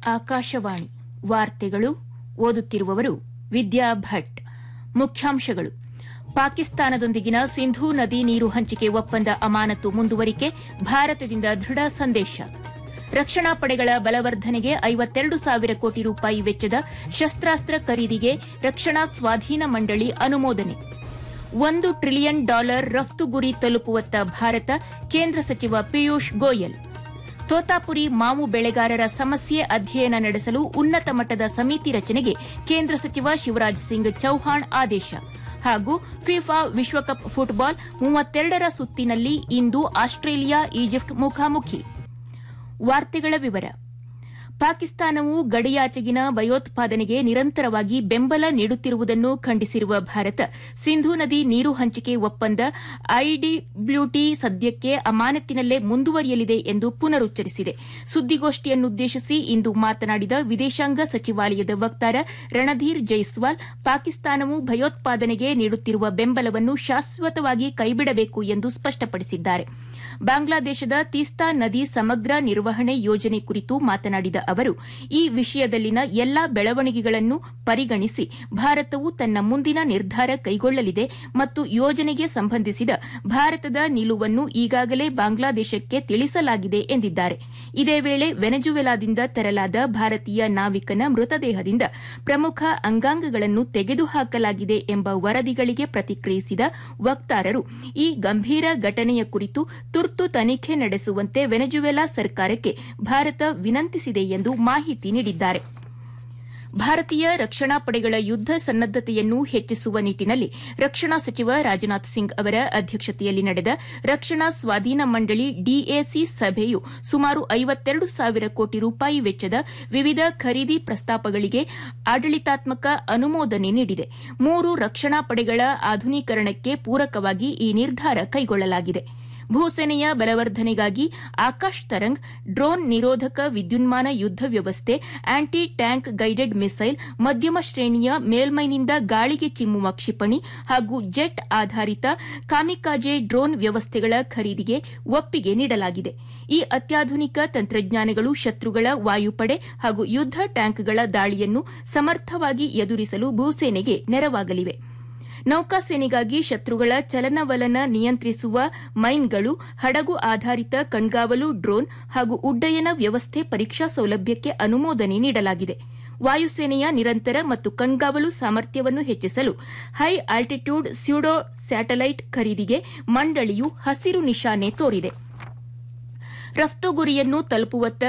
ಆಕಾಶವಾಣಿ ವಾರ್ತೆಗಳು ಓದುತ್ತಿರುವವರು ವಿದ್ಯಾ ಭಟ್ ಮುಖ್ಯಾಂಶಗಳು ಪಾಕಿಸ್ತಾನದೊಂದಿಗಿನ ಸಿಂಧೂ ನದಿ ನೀರು ಹಂಚಿಕೆ ಒಪ್ಪಂದ ಅಮಾನತು ಮುಂದುವರಿಕೆ ಭಾರತದಿಂದ ದೃಢ ಸಂದೇಶ ರಕ್ಷಣಾ ಪಡೆಗಳ ಬಲವರ್ಧನೆಗೆ ಐವತ್ತೆರಡು ಸಾವಿರ ಕೋಟಿ ರೂಪಾಯಿ ವೆಚ್ಚದ ಶಸ್ತ್ರಾಸ್ತ್ರ ಖರೀದಿಗೆ ರಕ್ಷಣಾ ಸ್ವಾಧೀನ ಮಂಡಳಿ ಅನುಮೋದನೆ ಒಂದು ಟ್ರಿಲಿಯನ್ ಡಾಲರ್ ರಫ್ತು ಗುರಿ ತಲುಪುವತ್ತ ಭಾರತ ಕೇಂದ್ರ ಸಚಿವ ಪಿಯೂಷ್ ಗೋಯಲ್ ತೋತಾಪುರಿ ಮಾವು ಬೆಳೆಗಾರರ ಸಮಸ್ಯೆ ಅಧ್ಯಯನ ನಡೆಸಲು ಉನ್ನತ ಮಟ್ಟದ ಸಮಿತಿ ರಚನೆಗೆ ಕೇಂದ್ರ ಸಚಿವ ಶಿವರಾಜ್ ಸಿಂಗ್ ಚೌಹಾಣ್ ಆದೇಶ ಹಾಗೂ ಫಿಫಾ ವಿಶ್ವಕಪ್ ಫುಟ್ಬಾಲ್ ಮೂವತ್ತೆರಡರ ಸುತ್ತಿನಲ್ಲಿ ಇಂದು ಆಸ್ಟ್ರೇಲಿಯಾ ಈಜಿಪ್ಟ್ ಮುಖಾಮುಖಿ ವಾರ್ತೆಗಳ ವಿವರ ಪಾಕಿಸ್ತಾನವು ಗಡಿಯಾಚೆಗಿನ ಭಯೋತ್ಪಾದನೆಗೆ ನಿರಂತರವಾಗಿ ಬೆಂಬಲ ನೀಡುತ್ತಿರುವುದನ್ನು ಖಂಡಿಸಿರುವ ಭಾರತ ಸಿಂಧೂ ನದಿ ನೀರು ಹಂಚಿಕೆ ಒಪ್ಪಂದ ಐಡಿಬ್ಲ್ಯೂಟಿ ಸದ್ಯಕ್ಕೆ ಅಮಾನತಿನಲ್ಲೇ ಮುಂದುವರಿಯಲಿದೆ ಎಂದು ಪುನರುಚ್ಚರಿಸಿದೆ ಸುದ್ದಿಗೋಷ್ಠಿಯನ್ನುದ್ದೇಶಿಸಿ ಇಂದು ಮಾತನಾಡಿದ ವಿದೇಶಾಂಗ ಸಚಿವಾಲಯದ ವಕ್ತಾರ ರಣಧೀರ್ ಜೈಸ್ವಾಲ್ ಪಾಕಿಸ್ತಾನವು ಭಯೋತ್ಪಾದನೆಗೆ ನೀಡುತ್ತಿರುವ ಬೆಂಬಲವನ್ನು ಶಾಶ್ವತವಾಗಿ ಕೈಬಿಡಬೇಕು ಎಂದು ಸ್ಪಷ್ಟಪಡಿಸಿದ್ದಾರೆ ಬಾಂಗ್ಲಾದೇಶದ ತೀಸ್ತಾ ನದಿ ಸಮಗ್ರ ನಿರ್ವಹಣೆ ಯೋಜನೆ ಕುರಿತು ಮಾತನಾಡಿದ ಅವರು ಈ ವಿಷಯದಲ್ಲಿನ ಎಲ್ಲಾ ಬೆಳವಣಿಗೆಗಳನ್ನು ಪರಿಗಣಿಸಿ ಭಾರತವು ತನ್ನ ಮುಂದಿನ ನಿರ್ಧಾರ ಕೈಗೊಳ್ಳಲಿದೆ ಮತ್ತು ಯೋಜನೆಗೆ ಸಂಬಂಧಿಸಿದ ಭಾರತದ ನಿಲುವನ್ನು ಈಗಾಗಲೇ ಬಾಂಗ್ಲಾದೇಶಕ್ಕೆ ತಿಳಿಸಲಾಗಿದೆ ಎಂದಿದ್ದಾರೆ ಇದೇ ವೇಳೆ ವೆನೆಜುವೆಲಾದಿಂದ ತರಲಾದ ಭಾರತೀಯ ನಾವಿಕನ ಮೃತದೇಹದಿಂದ ಪ್ರಮುಖ ಅಂಗಾಂಗಗಳನ್ನು ತೆಗೆದುಹಾಕಲಾಗಿದೆ ಎಂಬ ವರದಿಗಳಿಗೆ ಪ್ರತಿಕ್ರಿಯಿಸಿದ ವಕ್ತಾರರು ಈ ಗಂಭೀರ ಘಟನೆಯ ಕುರಿತು ತುರ್ತು ತನಿಖೆ ನಡೆಸುವಂತೆ ವೆನೆಜುವೆಲಾ ಸರ್ಕಾರಕ್ಕೆ ಭಾರತ ವಿನಂತಿಸಿದೆ ಎಂದು ಮಾಹಿತಿ ನೀಡಿದ್ದಾರೆ ಭಾರತೀಯ ರಕ್ಷಣಾ ಪಡೆಗಳ ಯುದ್ದ ಸನ್ನದ್ದತೆಯನ್ನು ಹೆಚ್ಚಿಸುವ ನಿಟ್ಟನಲ್ಲಿ ರಕ್ಷಣಾ ಸಚಿವ ರಾಜನಾಥ್ ಸಿಂಗ್ ಅವರ ಅಧ್ಯಕ್ಷತೆಯಲ್ಲಿ ನಡೆದ ರಕ್ಷಣಾ ಸ್ವಾಧೀನ ಮಂಡಳಿ ಡಿಎಸಿ ಸಭೆಯು ಸುಮಾರು ಐವತ್ತೆರಡು ಸಾವಿರ ಕೋಟಿ ರೂಪಾಯಿ ವೆಚ್ಚದ ವಿವಿಧ ಖರೀದಿ ಪ್ರಸ್ತಾಪಗಳಿಗೆ ಆಡಳಿತಾತ್ಮಕ ಅನುಮೋದನೆ ನೀಡಿದೆ ಮೂರು ರಕ್ಷಣಾ ಪಡೆಗಳ ಆಧುನೀಕರಣಕ್ಕೆ ಪೂರಕವಾಗಿ ಈ ನಿರ್ಧಾರ ಕೈಗೊಳ್ಳಲಾಗಿದೆ ಭೂಸೇನೆಯ ಬಲವರ್ಧನೆಗಾಗಿ ಆಕಾಶ್ ತರಂಗ್ ಡ್ರೋನ್ ನಿರೋಧಕ ವಿದ್ಯುನ್ಮಾನ ಯುದ್ದ ವ್ಯವಸ್ಥೆ ಆಂಟಿ ಟ್ಯಾಂಕ್ ಗೈಡೆಡ್ ಮಿಸೈಲ್ ಮಧ್ಯಮ ಶ್ರೇಣಿಯ ಮೇಲ್ಮೈನಿಂದ ಗಾಳಿಗೆ ಚಿಮ್ಮುವ ಕ್ಷಿಪಣಿ ಹಾಗೂ ಜೆಟ್ ಆಧಾರಿತ ಕಾಮಿಕಾಜೆ ಡ್ರೋನ್ ವ್ಯವಸ್ಥೆಗಳ ಖರೀದಿಗೆ ಒಪ್ಪಿಗೆ ನೀಡಲಾಗಿದೆ ಈ ಅತ್ಯಾಧುನಿಕ ತಂತ್ರಜ್ಞಾನಗಳು ಶತ್ರುಗಳ ವಾಯುಪಡೆ ಹಾಗೂ ಯುದ್ದ ಟ್ಯಾಂಕ್ಗಳ ದಾಳಿಯನ್ನು ಸಮರ್ಥವಾಗಿ ಎದುರಿಸಲು ಭೂಸೇನೆಗೆ ನೆರವಾಗಲಿವೆ ನೌಕಾಸೇನೆಗಾಗಿ ಶತ್ರುಗಳ ಚಲನವಲನ ನಿಯಂತ್ರಿಸುವ ಮೈನ್ಗಳು ಹಡಗು ಆಧಾರಿತ ಕಣ್ಗಾವಲು ಡ್ರೋನ್ ಹಾಗೂ ಉಡ್ಡಯನ ವ್ಯವಸ್ಥೆ ಪರೀಕ್ಷಾ ಸೌಲಭ್ಯಕ್ಕೆ ಅನುಮೋದನೆ ನೀಡಲಾಗಿದೆ ವಾಯುಸೇನೆಯ ನಿರಂತರ ಮತ್ತು ಕಣ್ಗಾವಲು ಸಾಮರ್ಥ್ಯವನ್ನು ಹೆಚ್ಚಿಸಲು ಹೈ ಆಲ್ಟಿಟ್ಯೂಡ್ ಸ್ಯೂಡೋ ಸ್ಯಾಟಲೈಟ್ ಖರೀದಿಗೆ ಮಂಡಳಿಯು ಹಸಿರು ನಿಶಾನೆ ತೋರಿದೆ ರಫ್ತು ಗುರಿಯನ್ನು ತಲುಪುವತ್ತ